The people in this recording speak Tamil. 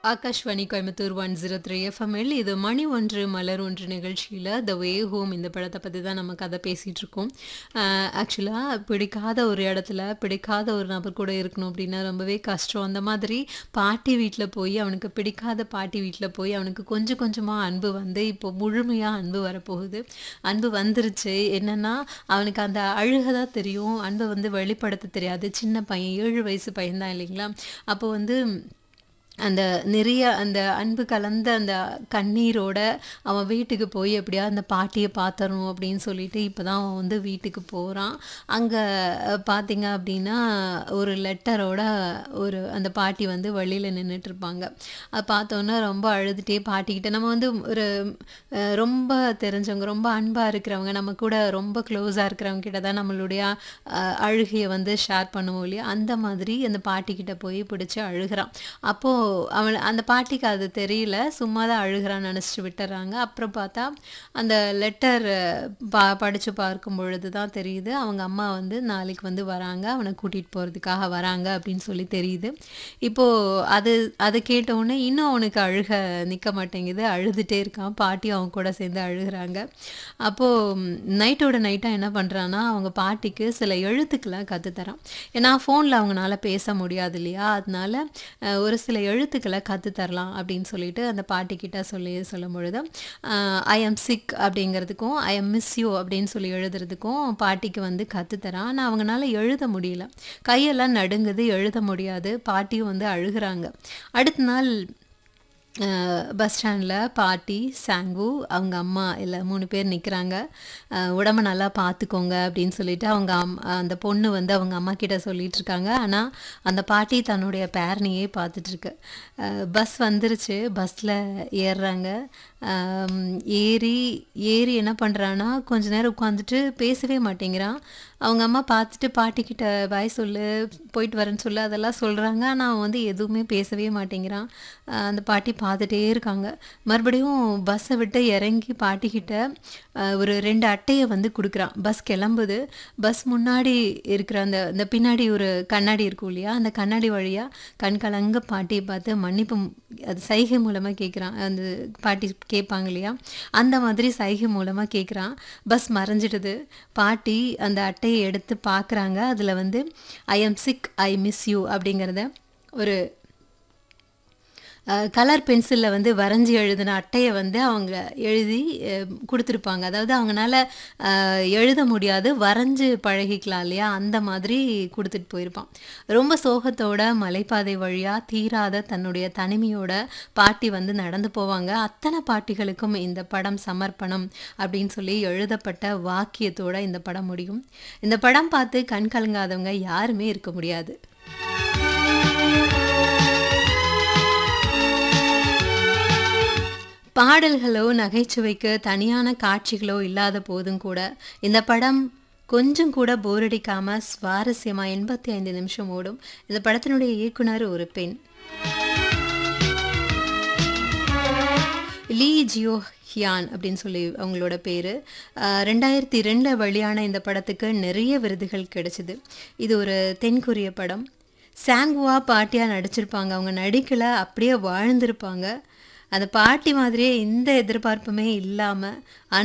Akashvani Coimbatore one zero three எஃப்எம்எல் இது மணி ஒன்று மலர் ஒன்று நிகழ்ச்சியில் த வே ஹோம் இந்த படத்தை பற்றி தான் நம்ம கதை பேசிகிட்டு இருக்கோம் ஆக்சுவலாக பிடிக்காத ஒரு இடத்துல பிடிக்காத ஒரு நபர் கூட இருக்கணும் அப்படின்னா ரொம்பவே கஷ்டம் அந்த மாதிரி பாட்டி வீட்டில் போய் அவனுக்கு பிடிக்காத பாட்டி வீட்டில் போய் அவனுக்கு கொஞ்சம் கொஞ்சமாக அன்பு வந்து இப்போ முழுமையாக அன்பு வரப்போகுது அன்பு வந்துருச்சு என்னென்னா அவனுக்கு அந்த அழுகை தான் தெரியும் அன்பை வந்து வெளிப்படுத்த தெரியாது சின்ன பையன் ஏழு வயசு பையன்தான் இல்லைங்களா அப்போ வந்து அந்த நிறைய அந்த அன்பு கலந்த அந்த கண்ணீரோட அவன் வீட்டுக்கு போய் எப்படியா அந்த பாட்டியை பார்த்தரணும் அப்படின்னு சொல்லிட்டு இப்போ தான் அவன் வந்து வீட்டுக்கு போகிறான் அங்கே பார்த்தீங்க அப்படின்னா ஒரு லெட்டரோட ஒரு அந்த பாட்டி வந்து வழியில் நின்றுட்டு இருப்பாங்க அது பார்த்தோன்னா ரொம்ப அழுதுகிட்டே பாட்டிக்கிட்ட நம்ம வந்து ஒரு அஹ், ரொம்ப தெரிஞ்சவங்க ரொம்ப அன்பாக இருக்கிறவங்க நம்ம கூட ரொம்ப க்ளோஸாக இருக்கிறவங்க கிட்ட தான் நம்மளுடைய அஹ், அழுகையை வந்து ஷேர் பண்ணுவோம் இல்லையா அந்த மாதிரி அந்த பாட்டிக்கிட்ட போய் பிடிச்சி அழுகிறான் அப்போது அவன் அந்த பாட்டிக்கு அது தெரியல சும்மா தான் அழுகிறான்னு நினச்சிட்டு விட்டுறாங்க அப்புறம் பார்த்தா அந்த லெட்டர் பா படித்து பார்க்கும் பொழுது தான் தெரியுது அவங்க அம்மா வந்து நாளைக்கு வந்து வராங்க அவனை கூட்டிகிட்டு போகிறதுக்காக வராங்க அப்படின்னு சொல்லி தெரியுது இப்போது அது அதை கேட்டவுடனே இன்னும் அவனுக்கு அழுக நிற்க மாட்டேங்குது அழுதுகிட்டே இருக்கான் பாட்டி அவங்க கூட சேர்ந்து அழுகிறாங்க அப்போது நைட்டோட நைட்டாக என்ன பண்ணுறான்னா அவங்க பாட்டிக்கு சில எழுத்துக்கெல்லாம் கற்றுத்தரான் ஏன்னா ஃபோனில் அவங்களால பேச முடியாது இல்லையா அதனால அஹ், ஒரு சில எழுத்துக்களை கற்றுத்தரலாம் அப்படின்னு சொல்லிட்டு அந்த பாட்டிக்கிட்ட சொல்லி சொல்லும் பொழுது ஐ எம் சிக் அப்படிங்கிறதுக்கும் ஐ எம் மிஸ் யூ அப்படின்னு சொல்லி எழுதுறதுக்கும் பாட்டிக்கு வந்து கற்றுத்தரான் ஆனால் அவங்களால எழுத முடியல கையெல்லாம் நடுங்குது எழுத முடியாது பாட்டியும் வந்து அழுகிறாங்க அடுத்த நாள் பஸ் ஸ்டாண்டில் பாட்டி சாங்கு அவங்க அம்மா இல்லை மூணு பேர் நிற்கிறாங்க உடம்ப நல்லா பார்த்துக்கோங்க அப்படின்னு சொல்லிட்டு அவங்க அம் அந்த பொண்ணு வந்து அவங்க அம்மா கிட்ட சொல்லிட்டு இருக்காங்க ஆனால் அந்த பாட்டி தன்னுடைய பேரனையே பார்த்துட்ருக்கு பஸ் வந்துருச்சு பஸ்ஸில் ஏறுறாங்க ஆம், ஏறி ஏறி என்ன பண்ணுறான்னா கொஞ்ச நேரம் உட்காந்துட்டு பேசவே மாட்டேங்கிறான் அவங்க அம்மா பார்த்துட்டு பாட்டிக்கிட்ட பாய் சொல்லு போயிட்டு வரேன்னு சொல்லு அதெல்லாம் சொல்கிறாங்க ஆனால் அவன் வந்து எதுவுமே பேசவே மாட்டேங்கிறான் ஆஹ் அந்த பாட்டி பார்த்துட்டே இருக்காங்க மறுபடியும் பஸ்ஸை விட்டு இறங்கி பாட்டிக்கிட்ட ஆஹ் ஒரு ரெண்டு அட்டையை வந்து கொடுக்குறான் பஸ் கிளம்புது பஸ் முன்னாடி இருக்கிற அந்த அந்த பின்னாடி ஒரு கண்ணாடி இருக்கும் இல்லையா அந்த கண்ணாடி வழியாக கண் கலங்க பாட்டியை பார்த்து மன்னிப்பு ம்- அது சைகை மூலமாக கேட்குறான் அந்த பாட்டி கேட்பாங்க இல்லையா அந்த மாதிரி சைகை மூலமாக கேட்குறான் பஸ் மறைஞ்சிடுது பாட்டி அந்த அட்டையை எடுத்து பார்க்குறாங்க அதில் வந்து I am sick I miss you அப்படிங்கிறத ஒரு கலர் பென்சிலில் வந்து வரைஞ்சி எழுதின அட்டையை வந்து அவங்க எழுதி அஹ், கொடுத்துருப்பாங்க அதாவது அவங்களால அஹ், எழுத முடியாது வரைஞ்சு பழகிக்கலாம் இல்லையா அந்த மாதிரி கொடுத்துட்டு போயிருப்பான் ரொம்ப சோகத்தோட மலைப்பாதை வழியாக தீராத தன்னுடைய தனிமையோட பாட்டி வந்து நடந்து போவாங்க அத்தனை பாட்டிகளுக்கும் இந்த படம் சமர்ப்பணம் அப்படின்னு சொல்லி எழுதப்பட்ட வாக்கியத்தோட இந்த படம் முடியும் இந்த படம் பார்த்து கண் கலங்காதவங்க யாருமே இருக்க முடியாது பாடல்களோ நகைச்சுவைக்கு தனியான காட்சிகளோ இல்லாத போதும் கூட இந்த படம் கொஞ்சம் கூட போரடிக்காம சுவாரஸ்யமா எண்பத்தி ஐந்து நிமிஷம் ஓடும் இந்த படத்தினுடைய இயக்குனர் ஒரு பெண் லீ ஜியோ ஹியான் அப்படின்னு சொல்லி அவங்களோட பேர் ரெண்டாயிரத்தி ரெண்டில் வெளியான இந்த படத்துக்கு நிறைய விருதுகள் கிடைச்சிது இது ஒரு தென்கொரிய படம் சாங்குவா பாட்டியாக நடிச்சிருப்பாங்க அவங்க நடிக்கலை அப்படியே வாழ்ந்திருப்பாங்க அந்த பாட்டி மாதிரியே எந்த எதிர்பார்ப்புமே இல்லாமல்